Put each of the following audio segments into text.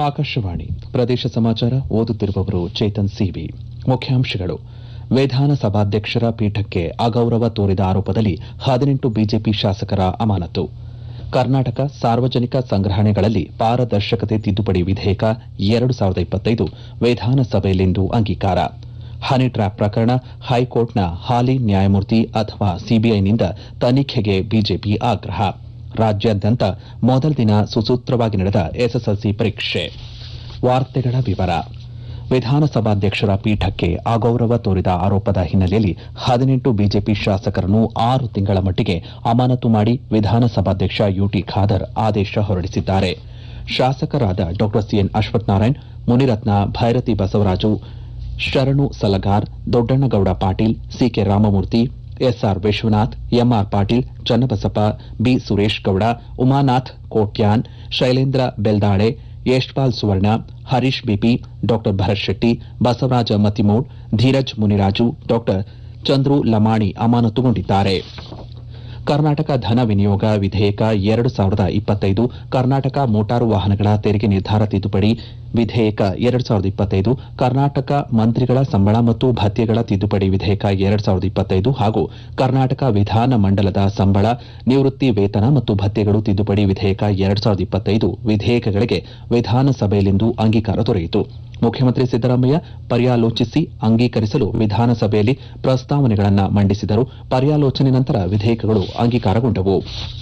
ಆಕಾಶವಾಣಿ ಪ್ರದೇಶ ಸಮಾಚಾರ ಓದುತ್ತಿರುವವರು ಚೇತನ್ ಸಿವಿ ಮುಖ್ಯಾಂಶಗಳು ವಿಧಾನಸಭಾಧ್ಯಕ್ಷರ ಪೀಠಕ್ಕೆ ಅಗೌರವ ತೋರಿದ ಆರೋಪದಲ್ಲಿ ಹದಿನೆಂಟು ಬಿಜೆಪಿ ಶಾಸಕರ ಅಮಾನತು ಕರ್ನಾಟಕ ಸಾರ್ವಜನಿಕ ಸಂಗ್ರಹಣೆಗಳಲ್ಲಿ ಪಾರದರ್ಶಕತೆ ತಿದ್ದುಪಡಿ ವಿಧೇಯಕ ಎರಡು ಸಾವಿರದ ಇಪ್ಪತ್ತೈದು ವಿಧಾನಸಭೆಯಲ್ಲಿಂದು ಅಂಗೀಕಾರ ಹನಿ ಟ್ರ್ಯಾಪ್ ಪ್ರಕರಣ ಹೈಕೋರ್ಟ್ನ ಹಾಲಿ ನ್ಯಾಯಮೂರ್ತಿ ಅಥವಾ ಸಿಬಿಐನಿಂದ ತನಿಖೆಗೆ ಬಿಜೆಪಿ ಆಗ್ರಹ ರಾಜ್ಯಾದ್ಯಂತ ಮೊದಲ ದಿನ ಸುಸೂತ್ರವಾಗಿ ನಡೆದ ಎಸ್ಎಸ್ಎಲ್ಸಿ ಪರೀಕ್ಷೆ ವಾರ್ತೆಗಳ ವಿವರ ವಿಧಾನಸಭಾಧ್ಯಕ್ಷರ ಪೀಠಕ್ಕೆ ಅಗೌರವ ತೋರಿದ ಆರೋಪದ ಹಿನ್ನೆಲೆಯಲ್ಲಿ ಹದಿನೆಂಟು ಬಿಜೆಪಿ ಶಾಸಕರನ್ನು ಆರು ತಿಂಗಳ ಮಟ್ಟಿಗೆ ಅಮಾನತು ಮಾಡಿ ವಿಧಾನಸಭಾಧ್ಯಕ್ಷ ಯುಟಿ ಖಾದರ್ ಆದೇಶ ಹೊರಡಿಸಿದ್ದಾರೆ ಶಾಸಕರಾದ Dr C N Ashwathnarayan Munirathna Byrathi Basavaraju Sharanu Salagar Doddannagouda Patil C K Ramamurthy S R Vishwanath M R Patil Channabasappa B Suresh Gowda Umanath Kotian Shailendra Beldale Yashpal Suvarna Harish B P Dr Bharath Shetty Basavaraj ಮತಿಮೂಡ್ Dheeraj Muniraju ಡಾ ಚಂದ್ರು ಲಮಾಣಿ ಅಮಾನತುಗೊಂಡಿದ್ದಾರೆ ಕರ್ನಾಟಕ ಧನ ವಿನಿಯೋಗ ವಿಧೇಯಕ ಎರಡು ಸಾವಿರದ ಇಪ್ಪತ್ತೈದು ಕರ್ನಾಟಕ ಮೋಟಾರು ವಾಹನಗಳ ತೆರಿಗೆ ನಿರ್ಧಾರ ತಿದ್ದುಪಡಿ ವಿಧೇಯಕ ಎರಡು ಸಾವಿರದ ಇಪ್ಪತ್ತೈದು ಕರ್ನಾಟಕ ಮಂತ್ರಿಗಳ ಸಂಬಳ ಮತ್ತು ಭತ್ಯೆಗಳ ತಿದ್ದುಪಡಿ ವಿಧೇಯಕ ಎರಡು ಸಾವಿರದ ಇಪ್ಪತ್ತೈದು ಹಾಗೂ ಕರ್ನಾಟಕ ವಿಧಾನ ಮಂಡಲದ ಸಂಬಳ ನಿವೃತ್ತಿ ವೇತನ ಮತ್ತು ಭತ್ಯೆಗಳು ತಿದ್ದುಪಡಿ ವಿಧೇಯಕ ಎರಡು ಸಾವಿರದ ಇಪ್ಪತ್ತೈದು ವಿಧೇಯಕಗಳಿಗೆ ವಿಧಾನಸಭೆಯಲ್ಲಿಂದು ಅಂಗೀಕಾರ ದೊರೆಯಿತು ಮುಖ್ಯಮಂತ್ರಿ ಸಿದ್ದರಾಮಯ್ಯ ಪರ್ಯಾಲೋಚಿಸಿ ಅಂಗೀಕರಿಸಲು ವಿಧಾನಸಭೆಯಲ್ಲಿ ಪ್ರಸ್ತಾವನೆಗಳನ್ನು ಮಂಡಿಸಿದರು ಪರ್ಯಾಲೋಚನೆ ನಂತರ ವಿಧೇಯಕಗಳು ಅಂಗೀಕಾರಗೊಂಡವು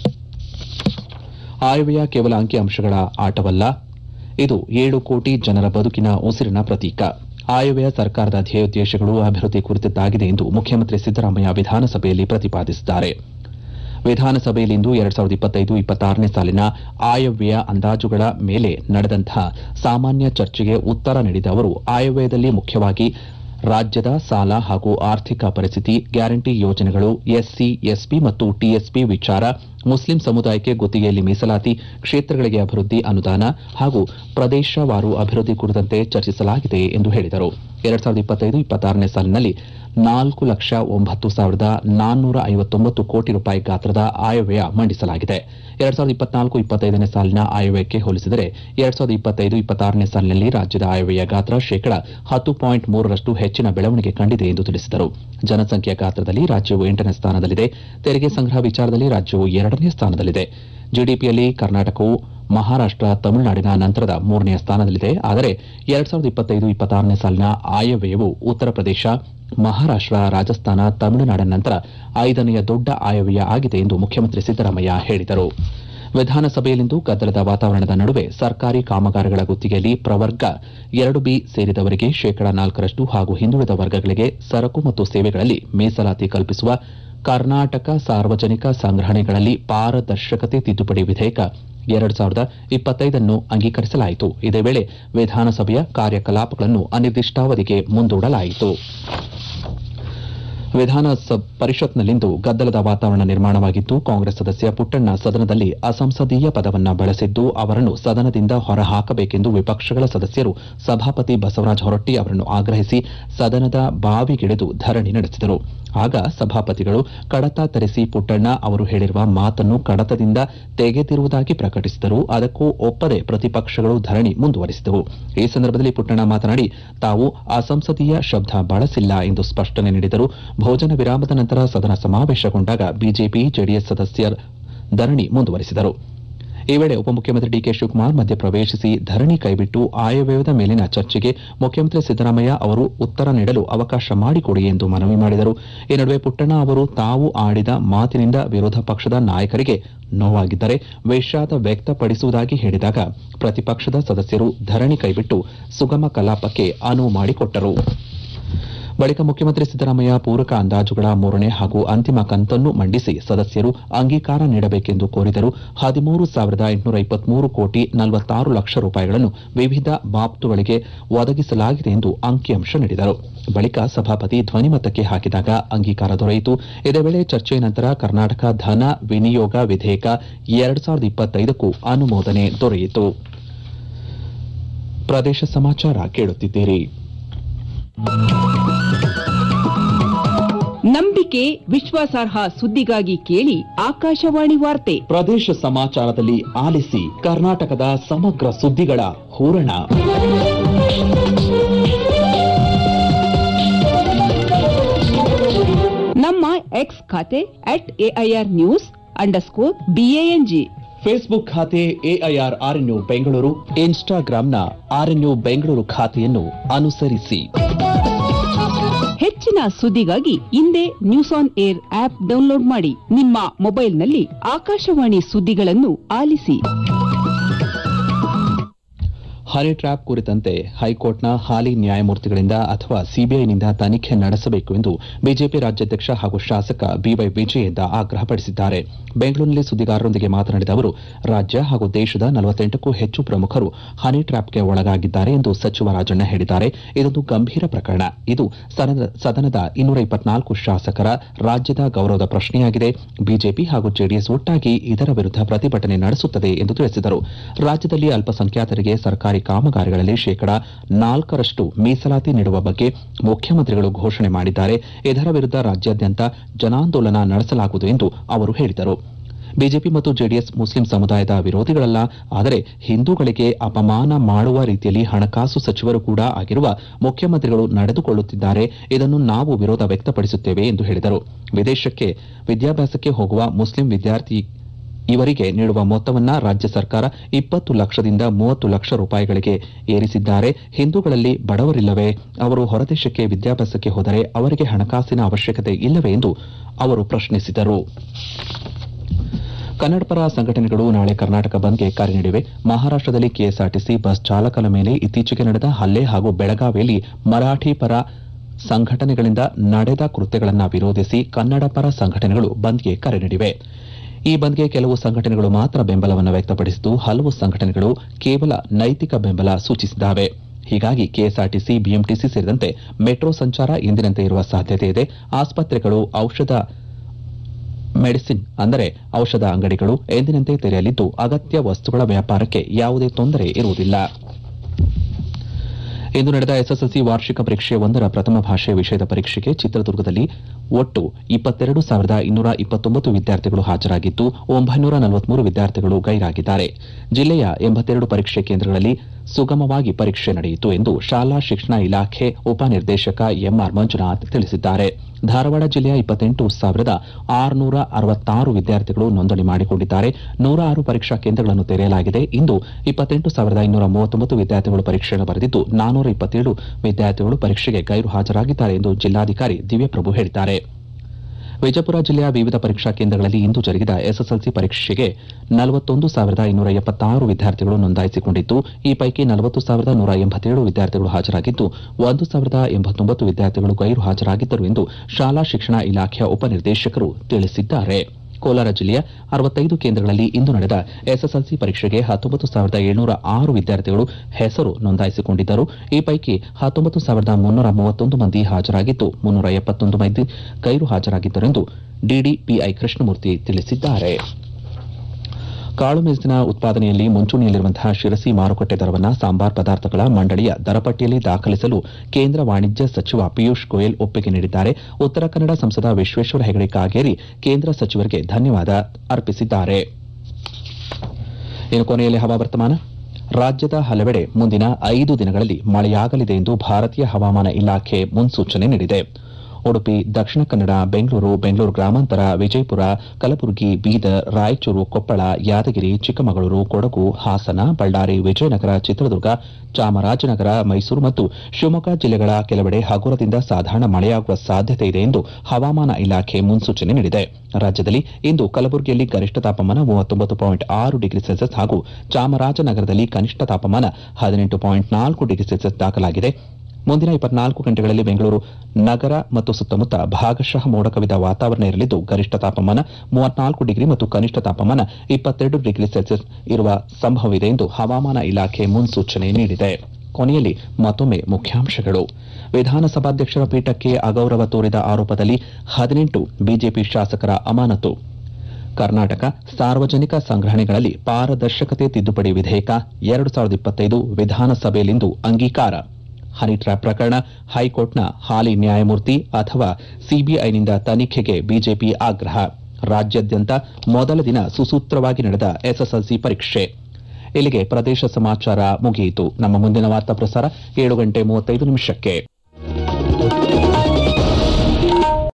ಆಯವ್ಯಯ ಕೇವಲ ಅಂಕಿಅಂಶಗಳ ಆಟವಲ್ಲ ಇದು ಏಳು ಕೋಟಿ ಜನರ ಬದುಕಿನ ಉಸಿರಿನ ಪ್ರತೀಕ ಆಯವ್ಯಯ ಸರ್ಕಾರದ ಧ್ಯೇಯೋದ್ದೇಶಗಳು ಅಭಿವೃದ್ಧಿ ಕುರಿತದ್ದಾಗಿದೆ ಎಂದು ಮುಖ್ಯಮಂತ್ರಿ ಸಿದ್ದರಾಮಯ್ಯ ವಿಧಾನಸಭೆಯಲ್ಲಿ ಪ್ರತಿಪಾದಿಸಿದ್ದಾರೆ ವಿಧಾನಸಭೆಯಲ್ಲಿಂದು ಎರಡು ಸಾವಿರದ ಇಪ್ಪತ್ತೈದು ಇಪ್ಪತ್ತಾರನೇ ಸಾಲಿನ ಆಯವ್ಯಯ ಅಂದಾಜುಗಳ ಮೇಲೆ ನಡೆದಂತಹ ಸಾಮಾನ್ಯ ಚರ್ಚೆಗೆ ಉತ್ತರ ನೀಡಿದ ಅವರು ಆಯವ್ಯಯದಲ್ಲಿ ಮುಖ್ಯವಾಗಿ ರಾಜ್ಯದ ಸಾಲ ಹಾಗೂ ಆರ್ಥಿಕ ಪರಿಸ್ಥಿತಿ ಗ್ಯಾರಂಟಿ ಯೋಜನೆಗಳು ಎಸ್ಸಿ ಎಸ್ಪಿ ಮತ್ತು ಟಿಎಸ್ಪಿ ವಿಚಾರ ಮುಸ್ಲಿಂ ಸಮುದಾಯಕ್ಕೆ ಗುತ್ತಿಗೆಯಲ್ಲಿ ಮೀಸಲಾತಿ ಕ್ಷೇತ್ರಗಳಿಗೆ ಅಭಿವೃದ್ಧಿ ಅನುದಾನ ಹಾಗೂ ಪ್ರದೇಶವಾರು ಅಭಿವೃದ್ಧಿ ಕುರಿತಂತೆ ಚರ್ಚಿಸಲಾಗಿದೆ ಎಂದು ಹೇಳಿದರು ಎರಡು ಸಾವಿರದ ಇಪ್ಪತ್ತೈದು ಇಪ್ಪತ್ತಾರನೇ ಸಾಲಿನಲ್ಲಿ ನಾಲ್ಕು ಲಕ್ಷ ಒಂಬತ್ತು ಸಾವಿರದ ನಾನ್ನೂರ ಐವತ್ತೊಂಬತ್ತು ಕೋಟಿ ರೂಪಾಯಿ ಗಾತ್ರದ ಆಯವ್ಯಯ ಮಂಡಿಸಲಾಗಿದೆ ಎರಡು ಸಾವಿರದ ಇಪ್ಪತ್ನಾಲ್ಕು ಇಪ್ಪತ್ತೈದನೇ ಸಾಲಿನ ಆಯವ್ಯಯಕ್ಕೆ ಹೋಲಿಸಿದರೆ ಎರಡು ಸಾವಿರದ ಇಪ್ಪತ್ತೈದು ಇಪ್ಪತ್ತಾರನೇ ಸಾಲಿನಲ್ಲಿ ರಾಜ್ಯದ ಆಯವ್ಯಯ ಗಾತ್ರ ಶೇಕಡ ಹತ್ತು ಪಾಯಿಂಟ್ ಮೂರರಷ್ಟು ಹೆಚ್ಚಿನ ಬೆಳವಣಿಗೆ ಕಂಡಿದೆ ಎಂದು ತಿಳಿಸಿದರು ಜನಸಂಖ್ಯೆಯ ಗಾತ್ರದಲ್ಲಿ ರಾಜ್ಯವು ಎಂಟನೇ ಸ್ಥಾನದಲ್ಲಿದೆ ತೆರಿಗೆ ಸಂಗ್ರಹ ವಿಚಾರದಲ್ಲಿ ರಾಜ್ಯವು ಎರಡನೇ ಸ್ಥಾನದಲ್ಲಿದೆ ಜಿಡಿಪಿಯಲ್ಲಿ ಕರ್ನಾಟಕವು ಮಹಾರಾಷ್ಟ ತಮಿಳುನಾಡಿನ ನಂತರದ ಮೂರನೆಯ ಸ್ಥಾನದಲ್ಲಿದೆ ಆದರೆ ಎರಡ್ ಸಾವಿರದ ಇಪ್ಪತ್ತೈದು ಇಪ್ಪತ್ತಾರನೇ ಸಾಲಿನ ಆಯವ್ಯಯವು ಉತ್ತರ ಪ್ರದೇಶ ಮಹಾರಾಷ್ಟ ರಾಜಸ್ಥಾನ ತಮಿಳುನಾಡಿನ ನಂತರ ಐದನೆಯ ದೊಡ್ಡ ಆಯವ್ಯಯ ಆಗಿದೆ ಎಂದು ಮುಖ್ಯಮಂತ್ರಿ ಸಿದ್ದರಾಮಯ್ಯ ಹೇಳಿದರು ವಿಧಾನಸಭೆಯಲ್ಲಿಂದು ಗದ್ದಲದ ವಾತಾವರಣದ ನಡುವೆ ಸರ್ಕಾರಿ ಕಾಮಗಾರಿಗಳ ಗುತ್ತಿಗೆಯಲ್ಲಿ ಪ್ರವರ್ಗ ಎರಡು ಬಿ ಸೇರಿದವರಿಗೆ ಶೇಕಡಾ ನಾಲ್ಕರಷ್ಟು ಹಾಗೂ ಹಿಂದುಳಿದ ವರ್ಗಗಳಿಗೆ ಸರಕು ಮತ್ತು ಸೇವೆಗಳಲ್ಲಿ ಮೀಸಲಾತಿ ಕಲ್ಪಿಸುವ ಕರ್ನಾಟಕ ಸಾರ್ವಜನಿಕ ಸಂಗ್ರಹಣೆಗಳಲ್ಲಿ ಪಾರದರ್ಶಕತೆ ತಿದ್ದುಪಡಿ ವಿಧೇಯಕ ಎರಡು ಸಾವಿರದ ಇಪ್ಪತ್ತೈದನ್ನು ಅಂಗೀಕರಿಸಲಾಯಿತು ಇದೇ ವೇಳೆ ವಿಧಾನಸಭೆಯ ಕಾರ್ಯಕಲಾಪಗಳನ್ನು ಅನಿರ್ದಿಷ್ಟಾವಧಿಗೆ ಮುಂದೂಡಲಾಯಿತು ವಿಧಾನ ಪರಿಷತ್ನಲ್ಲಿಂದು ಗದ್ದಲದ ವಾತಾವರಣ ನಿರ್ಮಾಣವಾಗಿದ್ದು ಕಾಂಗ್ರೆಸ್ ಸದಸ್ಯ ಪುಟ್ಟಣ್ಣ ಸದನದಲ್ಲಿ ಅಸಂಸದೀಯ ಪದವನ್ನ ಬಳಸಿದ್ದು ಅವರನ್ನು ಸದನದಿಂದ ಹೊರಹಾಕಬೇಕೆಂದು ವಿಪಕ್ಷಗಳ ಸದಸ್ಯರು ಸಭಾಪತಿ ಬಸವರಾಜ ಹೊರಟ್ಟಿ ಅವರನ್ನು ಆಗ್ರಹಿಸಿ ಸದನದ ಬಾವಿಗಿಳಿದು ಧರಣಿ ನಡೆಸಿದರು ಆಗ ಸಭಾಪತಿಗಳು ಕಡತ ತರಿಸಿ ಪುಟ್ಟಣ್ಣ ಅವರು ಹೇಳಿರುವ ಮಾತನ್ನು ಕಡತದಿಂದ ತೆಗೆದಿರುವುದಾಗಿ ಪ್ರಕಟಿಸಿದರು ಅದಕ್ಕೂ ಒಪ್ಪದೆ ಪ್ರತಿಪಕ್ಷಗಳು ಧರಣಿ ಮುಂದುವರೆಸಿದವು ಈ ಸಂದರ್ಭದಲ್ಲಿ ಪುಟ್ಟಣ್ಣ ಮಾತನಾಡಿ ತಾವು ಅಸಂಸದೀಯ ಶಬ್ದ ಬಳಸಿಲ್ಲ ಎಂದು ಸ್ಪಷ್ಟನೆ ನೀಡಿದರು ಭೋಜನ ವಿರಾಮದ ನಂತರ ಸದನ ಸಮಾವೇಶಗೊಂಡಾಗ ಬಿಜೆಪಿ ಜೆಡಿಎಸ್ ಸದಸ್ಯರ ಧರಣಿ ಮುಂದುವರೆಸಿದರು ಈ ವೇಳೆ ಉಪಮುಖ್ಯಮಂತ್ರಿ ಡಿಕೆ ಶಿವಕುಮಾರ್ ಮಧ್ಯಪ್ರವೇಶಿಸಿ ಧರಣಿ ಕೈಬಿಟ್ಟು ಆಯವ್ಯಯದ ಮೇಲಿನ ಚರ್ಚೆಗೆ ಮುಖ್ಯಮಂತ್ರಿ ಸಿದ್ದರಾಮಯ್ಯ ಅವರು ಉತ್ತರ ನೀಡಲು ಅವಕಾಶ ಮಾಡಿಕೊಡಿ ಎಂದು ಮನವಿ ಮಾಡಿದರು ಈ ನಡುವೆ ಪುಟ್ಟಣ್ಣ ಅವರು ತಾವು ಆಡಿದ ಮಾತಿನಿಂದ ವಿರೋಧ ಪಕ್ಷದ ನಾಯಕರಿಗೆ ನೋವಾಗಿದ್ದರೆ ವಿಷಾದ ವ್ಯಕ್ತಪಡಿಸುವುದಾಗಿ ಹೇಳಿದಾಗ ಪ್ರತಿಪಕ್ಷದ ಸದಸ್ಯರು ಧರಣಿ ಕೈಬಿಟ್ಟು ಸುಗಮ ಕಲಾಪಕ್ಕೆ ಅನುವು ಮಾಡಿಕೊಟ್ಟರು ಬಳಿಕ ಮುಖ್ಯಮಂತ್ರಿ ಸಿದ್ದರಾಮಯ್ಯ ಪೂರಕ ಅಂದಾಜುಗಳ ಮೂರನೇ ಹಾಗೂ ಅಂತಿಮ ಕಂತನ್ನು ಮಂಡಿಸಿ ಸದಸ್ಯರು ಅಂಗೀಕಾರ ನೀಡಬೇಕೆಂದು ಕೋರಿದರು ಹದಿಮೂರು ಸಾವಿರದ ಎಂಟುನೂರ ಇಪ್ಪತ್ಮೂರು ಕೋಟಿ ನಲವತ್ತಾರು ಲಕ್ಷ ರೂಪಾಯಿಗಳನ್ನು ವಿವಿಧ ಬಾಬ್ತುಗಳಿಗೆ ಒದಗಿಸಲಾಗಿದೆ ಎಂದು ಅಂಕಿಅಂಶ ನೀಡಿದರು ಬಳಿಕ ಸಭಾಪತಿ ಧ್ವನಿಮತಕ್ಕೆ ಹಾಕಿದಾಗ ಅಂಗೀಕಾರ ದೊರೆಯಿತು ಇದೇ ವೇಳೆ ಚರ್ಚೆಯ ನಂತರ ಕರ್ನಾಟಕ ಧನ ವಿನಿಯೋಗ ವಿಧೇಯಕ ಎರಡು ಸಾವಿರದ ಇಪ್ಪತ್ತೈದಕ್ಕೂ ಅನುಮೋದನೆ ದೊರೆಯಿತು ಪ್ರದೇಶ ಸಮಾಚಾರ ಕೇಳುತ್ತಿದ್ದೀರಿ ನಂಬಿಕೆ ವಿಶ್ವಾಸಾರ್ಹ ಸುದ್ದಿಗಾಗಿ ಕೇಳಿ ಆಕಾಶವಾಣಿ ವಾರ್ತೆ ಪ್ರದೇಶ ಸಮಾಚಾರದಲ್ಲಿ ಆಲಿಸಿ ಕರ್ನಾಟಕದ ಸಮಗ್ರ ಸುದ್ದಿಗಳ ಹೂರಣ ನಮ್ಮ ಎಕ್ಸ್ ಖಾತೆ at A I R news underscore B A N G Facebook ಖಾತೆ ಎಐಆರ್ ಆರ್ಎನ್ಯು ಬೆಂಗಳೂರು ಇನ್ಸ್ಟಾಗ್ರಾಂನ ಆರ್ಎನ್ಯು ಬೆಂಗಳೂರು ಖಾತೆಯನ್ನು ಅನುಸರಿಸಿ ಹೆಚ್ಚಿನ ಸುದ್ದಿಗಾಗಿ ಹಿಂದೆ news on air app download ಮಾಡಿ ನಿಮ್ಮ ಮೊಬೈಲ್ನಲ್ಲಿ ಆಕಾಶವಾಣಿ ಸುದ್ದಿಗಳನ್ನು ಆಲಿಸಿ ಹನಿ ಟ್ರ್ಯಾಪ್ ಕುರಿತಂತೆ ಹೈಕೋರ್ಟ್ನ ಹಾಲಿ ನ್ಯಾಯಮೂರ್ತಿಗಳಿಂದ ಅಥವಾ ಸಿಬಿಐನಿಂದ ತನಿಖೆ ನಡೆಸಬೇಕು ಎಂದು ಬಿಜೆಪಿ ರಾಜ್ಯಾಧ್ಯಕ್ಷ ಹಾಗೂ ಶಾಸಕ ಬಿವೈ ವಿಜಯೇಂದ್ರ ಆಗ್ರಹಪಡಿಸಿದ್ದಾರೆ ಬೆಂಗಳೂರಿನಲ್ಲಿ ಸುದ್ದಿಗಾರರೊಂದಿಗೆ ಮಾತನಾಡಿದ ಅವರು ರಾಜ್ಯ ಹಾಗೂ ದೇಶದ ನಲವತ್ತೆಂಟಕ್ಕೂ ಹೆಚ್ಚು ಪ್ರಮುಖರು ಹನಿ ಟ್ರ್ಯಾಪ್ಗೆ ಒಳಗಾಗಿದ್ದಾರೆ ಎಂದು ಸಚಿವ ರಾಜಣ್ಣ ಹೇಳಿದ್ದಾರೆ ಇದೊಂದು ಗಂಭೀರ ಪ್ರಕರಣ ಇದು ಸದನ- ಸದನದ ಇನ್ನೂರ ಇಪ್ಪತ್ನಾಲ್ಕು ಶಾಸಕರ ರಾಜ್ಯದ ಗೌರವದ ಪ್ರಶ್ನೆಯಾಗಿದೆ ಬಿಜೆಪಿ ಹಾಗೂ ಜೆಡಿಎಸ್ ಒಟ್ಟಾಗಿ ಇದರ ವಿರುದ್ಧ ಪ್ರತಿಭಟನೆ ನಡೆಸುತ್ತದೆ ಎಂದು ತಿಳಿಸಿದರು ರಾಜ್ಯದಲ್ಲಿ ಅಲ್ಪಸಂಖ್ಯಾತರಿಗೆ ಸರ್ಕಾರಿ ಕಾಮಗಾರಿಗಳಲ್ಲಿ ಶೇಕಡಾ ನಾಲ್ಕರಷ್ಟು ಮೀಸಲಾತಿ ನೀಡುವ ಬಗ್ಗೆ ಮುಖ್ಯಮಂತ್ರಿಗಳು ಘೋಷಣೆ ಮಾಡಿದ್ದಾರೆ ಇದರ ವಿರುದ್ಧ ರಾಜ್ಯಾದ್ಯಂತ ಜನಾಂದೋಲನ ನಡೆಸಲಾಗುವುದು ಎಂದು ಅವರು ಹೇಳಿದರು ಬಿಜೆಪಿ ಮತ್ತು ಜೆಡಿಎಸ್ ಮುಸ್ಲಿಂ ಸಮುದಾಯದ ವಿರೋಧಿಗಳಲ್ಲ ಆದರೆ ಹಿಂದೂಗಳಿಗೆ ಅಪಮಾನ ಮಾಡುವ ರೀತಿಯಲ್ಲಿ ಹಣಕಾಸು ಸಚಿವರು ಕೂಡ ಆಗಿರುವ ಮುಖ್ಯಮಂತ್ರಿಗಳು ನಡೆದುಕೊಳ್ಳುತ್ತಿದ್ದಾರೆ ಇದನ್ನು ನಾವು ವಿರೋಧ ವ್ಯಕ್ತಪಡಿಸುತ್ತೇವೆ ಎಂದು ಹೇಳಿದರು ವಿದೇಶಕ್ಕೆ ವಿದ್ಯಾಭ್ಯಾಸಕ್ಕೆ ಹೋಗುವ ಮುಸ್ಲಿಂ ವಿದ್ಯಾರ್ಥಿ ಇವರಿಗೆ ನೀಡುವ ಮೊತ್ತವನ್ನ ರಾಜ್ಯ ಸರ್ಕಾರ ಇಪ್ಪತ್ತು ಲಕ್ಷದಿಂದ ಮೂವತ್ತು ಲಕ್ಷ ರೂಪಾಯಿಗಳಿಗೆ ಏರಿಸಿದ್ದಾರೆ ಹಿಂದೂಗಳಲ್ಲಿ ಬಡವರಿಲ್ಲವೇ ಅವರು ಹೊರದೇಶಕ್ಕೆ ವಿದ್ಯಾಭ್ಯಾಸಕ್ಕೆ ಹೋದರೆ ಅವರಿಗೆ ಹಣಕಾಸಿನ ಅವಶ್ಯಕತೆ ಇಲ್ಲವೇ ಎಂದು ಅವರು ಪ್ರಶ್ನಿಸಿದರು ಕನ್ನಡಪರ ಸಂಘಟನೆಗಳು ನಾಳೆ ಕರ್ನಾಟಕ ಬಂದ್ಗೆ ಕರೆ ನೀಡಿವೆ ಮಹಾರಾಷ್ಟದಲ್ಲಿ ಕೆಎಸ್ಆರ್ಟಿಸಿ ಬಸ್ ಚಾಲಕನ ಮೇಲೆ ಇತ್ತೀಚೆಗೆ ನಡೆದ ಹಲ್ಲೆ ಹಾಗೂ ಬೆಳಗಾವಿಯಲ್ಲಿ ಮರಾಠಿ ಪರ ಸಂಘಟನೆಗಳಿಂದ ನಡೆದ ಕೃತ್ಯಗಳನ್ನು ವಿರೋಧಿಸಿ ಕನ್ನಡ ಪರ ಸಂಘಟನೆಗಳು ಬಂದ್ಗೆ ಕರೆ ನೀಡಿವೆ ಈ ಬಂದ್ಗೆ ಕೆಲವು ಸಂಘಟನೆಗಳು ಮಾತ್ರ ಬೆಂಬಲವನ್ನು ವ್ಯಕ್ತಪಡಿಸಿದ್ದು ಹಲವು ಸಂಘಟನೆಗಳು ಕೇವಲ ನೈತಿಕ ಬೆಂಬಲ ಸೂಚಿಸಿದ್ದಾವೆ ಹೀಗಾಗಿ ಕೆಎಸ್ಆರ್ಟಿಸಿ ಬಿಎಂಟಿಸಿ ಸೇರಿದಂತೆ ಮೆಟ್ರೋ ಸಂಚಾರ ಎಂದಿನಂತೆ ಇರುವ ಸಾಧ್ಯತೆ ಇದೆ ಆಸ್ಪತ್ರೆಗಳು ಔಷಧ ಮೆಡಿಸಿನ್ ಅಂದರೆ ಔಷಧ ಅಂಗಡಿಗಳು ಎಂದಿನಂತೆ ತೆರೆಯಲಿದ್ದು ಅಗತ್ಯ ವಸ್ತುಗಳ ವ್ಯಾಪಾರಕ್ಕೆ ಯಾವುದೇ ತೊಂದರೆ ಇರುವುದಿಲ್ಲ ಇಂದು ನಡೆದ ಎಸ್ಎಸ್ಎಲ್ಸಿ ವಾರ್ಷಿಕ ಪರೀಕ್ಷೆ ಒಂದರ ಪ್ರಥಮ ಭಾಷೆ ವಿಷಯದ ಪರೀಕ್ಷೆಗೆ ಚಿತ್ರದುರ್ಗದಲ್ಲಿ ಒಟ್ಟು ಇಪ್ಪತ್ತೆರಡು ಸಾವಿರದ ಇನ್ನೂರ ಇಪ್ಪತ್ತೊಂಬತ್ತು ವಿದ್ಯಾರ್ಥಿಗಳು ಹಾಜರಾಗಿದ್ದು ಒಂಬೈನೂರ ನಲವತ್ಮೂರು ವಿದ್ಯಾರ್ಥಿಗಳು ಗೈರಾಗಿದ್ದಾರೆ ಜಿಲ್ಲೆಯ ಎಂಬತ್ತೆರಡು ಪರೀಕ್ಷೆ ಕೇಂದ್ರಗಳಲ್ಲಿ ಸುಗಮವಾಗಿ ಪರೀಕ್ಷೆ ನಡೆಯಿತು ಎಂದು ಶಾಲಾ ಶಿಕ್ಷಣ ಇಲಾಖೆ ಉಪನಿರ್ದೇಶಕ ಎಂಆರ್ ಮಂಜುನಾಥ್ ತಿಳಿಸಿದ್ದಾರೆ ಧಾರವಾಡ ಜಿಲ್ಲೆಯ ಇಪ್ಪತ್ತೆಂಟು ಸಾವಿರದ ಆರುನೂರ ಅರವತ್ತಾರು ವಿದ್ಯಾರ್ಥಿಗಳು ನೋಂದಣಿ ಮಾಡಿಕೊಂಡಿದ್ದಾರೆ ನೂರ ಆರು ಪರೀಕ್ಷಾ ಕೇಂದ್ರಗಳನ್ನು ತೆರೆಯಲಾಗಿದೆ ಇಂದು ಇಪ್ಪತ್ತೆಂಟು ಸಾವಿರದ ಇನ್ನೂರ ಮೂವತ್ತೊಂಬತ್ತು ವಿದ್ಯಾರ್ಥಿಗಳು ಪರೀಕ್ಷೆಯನ್ನು ಬರೆದಿದ್ದು ನಾನೂರ ಇಪ್ಪತ್ತೇಳು ವಿದ್ಯಾರ್ಥಿಗಳು ಪರೀಕ್ಷೆಗೆ ಗೈರು ಹಾಜರಾಗಿದ್ದಾರೆ ಎಂದು ಜಿಲ್ಲಾಧಿಕಾರಿ ದಿವ್ಯಪ್ರಭು ಹೇಳಿದ್ದಾರೆ ವಿಜಯಪುರ ಜಿಲ್ಲೆಯ ವಿವಿಧ ಪರೀಕ್ಷಾ ಕೇಂದ್ರಗಳಲ್ಲಿ ಇಂದು ಜರುಗಿದ ಎಸ್ಎಸ್ಎಲ್ಸಿ ಪರೀಕ್ಷೆಗೆ ನಲವತ್ತೊಂದು ಸಾವಿರದ ಇನ್ನೂರ ಎಪ್ಪತ್ತಾರು ವಿದ್ಯಾರ್ಥಿಗಳು ನೋಂದಾಯಿಸಿಕೊಂಡಿದ್ದು ಈ ಪೈಕಿ ನಲವತ್ತು ಸಾವಿರದ ನೂರ ಎಂಬತ್ತೇಳು ವಿದ್ಯಾರ್ಥಿಗಳು ಹಾಜರಾಗಿದ್ದು ಒಂದು ಸಾವಿರದ ಎಂಬತ್ತೊಂಬತ್ತು ವಿದ್ಯಾರ್ಥಿಗಳು ಗೈರು ಹಾಜರಾಗಿದ್ದರು ಎಂದು ಶಾಲಾ ಶಿಕ್ಷಣ ಇಲಾಖೆಯ ಉಪನಿರ್ದೇಶಕರು ತಿಳಿಸಿದ್ದಾರೆ ಕೋಲಾರ ಜಿಲ್ಲೆಯ ಅರವತ್ತೈದು ಕೇಂದ್ರಗಳಲ್ಲಿ ಇಂದು ನಡೆದ ಎಸ್ಎಸ್ಎಲ್ಸಿ ಪರೀಕ್ಷೆಗೆ ಹತ್ತೊಂಬತ್ತು ಸಾವಿರದ ಏಳ್ನೂರ ಆರು ವಿದ್ಯಾರ್ಥಿಗಳು ಹೆಸರು ನೋಂದಾಯಿಸಿಕೊಂಡಿದ್ದರು ಈ ಪೈಕಿ ಹತ್ತೊಂಬತ್ತು ಸಾವಿರದ ಮುನ್ನೂರ ಮೂವತ್ತೊಂದು ಮಂದಿ ಹಾಜರಾಗಿದ್ದು ಮುನ್ನೂರ ಎಪ್ಪತ್ತೊಂದು ಮಂದಿ ಗೈರು ಹಾಜರಾಗಿದ್ದರು ಎಂದು ಡಿಡಿಪಿಐ ಕೃಷ್ಣಮೂರ್ತಿ ತಿಳಿಸಿದ್ದಾರೆ ಕಾಳು ಮೆಣಸಿನ ಉತ್ಪಾದನೆಯಲ್ಲಿ ಮುಂಚೂಣಿಯಲ್ಲಿರುವಂತಹ ಶಿರಸಿ ಮಾರುಕಟ್ಟೆ ದರವನ್ನು ಸಾಂಬಾರ್ ಪದಾರ್ಥಗಳ ಮಂಡಳಿಯ ದರಪಟ್ಟಿಯಲ್ಲಿ ದಾಖಲಿಸಲು ಕೇಂದ್ರ ವಾಣಿಜ್ಯ ಸಚಿವ ಪಿಯೂಷ್ ಗೋಯಲ್ ಒಪ್ಪಿಗೆ ನೀಡಿದ್ದಾರೆ ಉತ್ತರ ಕನ್ನಡ ಸಂಸದ ವಿಶ್ವೇಶ್ವರ ಹೆಗಡೆ ಕಾಗೇರಿ ಕೇಂದ್ರ ಸಚಿವರಿಗೆ ಧನ್ಯವಾದ ಅರ್ಪಿಸಿದ್ದಾರೆ ಇನ್ನು ಕೊನೆಯಲ್ಲಿ ಹವಾವರ್ತಮಾನ ರಾಜ್ಯದ ಹಲವೆಡೆ ಮುಂದಿನ ಐದು ದಿನಗಳಲ್ಲಿ ಮಳೆಯಾಗಲಿದೆ ಎಂದು ಭಾರತೀಯ ಹವಾಮಾನ ಇಲಾಖೆ ಮುನ್ಸೂಚನೆ ನೀಡಿದೆ ಉಡುಪಿ ದಕ್ಷಿಣ ಕನ್ನಡ ಬೆಂಗಳೂರು ಬೆಂಗಳೂರು ಗ್ರಾಮಾಂತರ ವಿಜಯಪುರ ಕಲಬುರಗಿ ಬೀದರ್ ರಾಯಚೂರು ಕೊಪ್ಪಳ ಯಾದಗಿರಿ ಚಿಕ್ಕಮಗಳೂರು ಕೊಡಗು ಹಾಸನ ಬಳ್ಳಾರಿ ವಿಜಯನಗರ ಚಿತ್ರದುರ್ಗ ಚಾಮರಾಜನಗರ ಮೈಸೂರು ಮತ್ತು ಶಿವಮೊಗ್ಗ ಜಿಲ್ಲೆಗಳ ಕೆಲವೆಡೆ ಹಗುರದಿಂದ ಸಾಧಾರಣ ಮಳೆಯಾಗುವ ಸಾಧ್ಯತೆ ಇದೆ ಎಂದು ಹವಾಮಾನ ಇಲಾಖೆ ಮುನ್ಸೂಚನೆ ನೀಡಿದೆ ರಾಜ್ಯದಲ್ಲಿ ಇಂದು ಕಲಬುರಗಿಯಲ್ಲಿ ಗರಿಷ್ಠ ತಾಪಮಾನ ಮೂವತ್ತೊಂಬತ್ತು ಪಾಯಿಂಟ್ ಆರು ಡಿಗ್ರಿ ಸೆಲ್ಸಿಯಸ್ ಹಾಗೂ ಚಾಮರಾಜನಗರದಲ್ಲಿ ಕನಿಷ್ಠ ತಾಪಮಾನ ಹದಿನೆಂಟು ಪಾಯಿಂಟ್ ನಾಲ್ಕು ಡಿಗ್ರಿ ಸೆಲ್ಸಿಯಸ್ ದಾಖಲಾಗಿದೆ ಮುಂದಿನ ಇಪ್ಪತ್ನಾಲ್ಕು ಗಂಟೆಗಳಲ್ಲಿ ಬೆಂಗಳೂರು ನಗರ ಮತ್ತು ಸುತ್ತಮುತ್ತ ಭಾಗಶಃ ಮೋಡ ಕವಿದ ವಾತಾವರಣ ಇರಲಿದ್ದು ಗರಿಷ್ಠ ತಾಪಮಾನ ಮೂವತ್ನಾಲ್ಕು ಡಿಗ್ರಿ ಮತ್ತು ಕನಿಷ್ಠ ತಾಪಮಾನ ಇಪ್ಪತ್ತೆರಡು ಡಿಗ್ರಿ ಸೆಲ್ಸಿಯಸ್ ಇರುವ ಸಂಭವವಿದೆ ಎಂದು ಹವಾಮಾನ ಇಲಾಖೆ ಮುನ್ಸೂಚನೆ ನೀಡಿದೆ ಕೊನೆಯಲ್ಲಿ ಮತ್ತೊಮ್ಮೆ ಮುಖ್ಯಾಂಶಗಳು ವಿಧಾನಸಭಾಧ್ಯಕ್ಷರ ಪೀಠಕ್ಕೆ ಅಗೌರವ ತೋರಿದ ಆರೋಪದಲ್ಲಿ ಹದಿನೆಂಟು ಬಿಜೆಪಿ ಶಾಸಕರ ಅಮಾನತು ಕರ್ನಾಟಕ ಸಾರ್ವಜನಿಕ ಸಂಗ್ರಹಣೆಗಳಲ್ಲಿ ಪಾರದರ್ಶಕತೆ ತಿದ್ದುಪಡಿ ವಿಧೇಯಕ ಎರಡು ಸಾವಿರದ ಇಪ್ಪತ್ತೈದು ವಿಧಾನಸಭೆಯಲ್ಲಿಂದು ಅಂಗೀಕಾರ ಹನಿ ಟ್ರ್ಯಾಪ್ ಪ್ರಕರಣ ಹೈಕೋರ್ಟ್ನ ಹಾಲಿ ನ್ಯಾಯಮೂರ್ತಿ ಅಥವಾ ಸಿಬಿಐನಿಂದ ತನಿಖೆಗೆ ಬಿಜೆಪಿ ಆಗ್ರಹ ರಾಜ್ಯಾದ್ಯಂತ ಮೊದಲ ದಿನ ಸುಸೂತ್ರವಾಗಿ ನಡೆದ ಎಸ್ಎಸ್ಎಲ್ಸಿ ಪರೀಕ್ಷೆ ಇಲ್ಲಿಗೆ ಪ್ರದೇಶ ಸಮಾಚಾರ ಮುಗಿಯಿತು ನಮ್ಮ ಮುಂದಿನ ವಾರ್ತಾ ಪ್ರಸಾರ ಏಳು ಗಂಟೆ ಮೂವತ್ತೈದು ನಿಮಿಷಕ್ಕೆ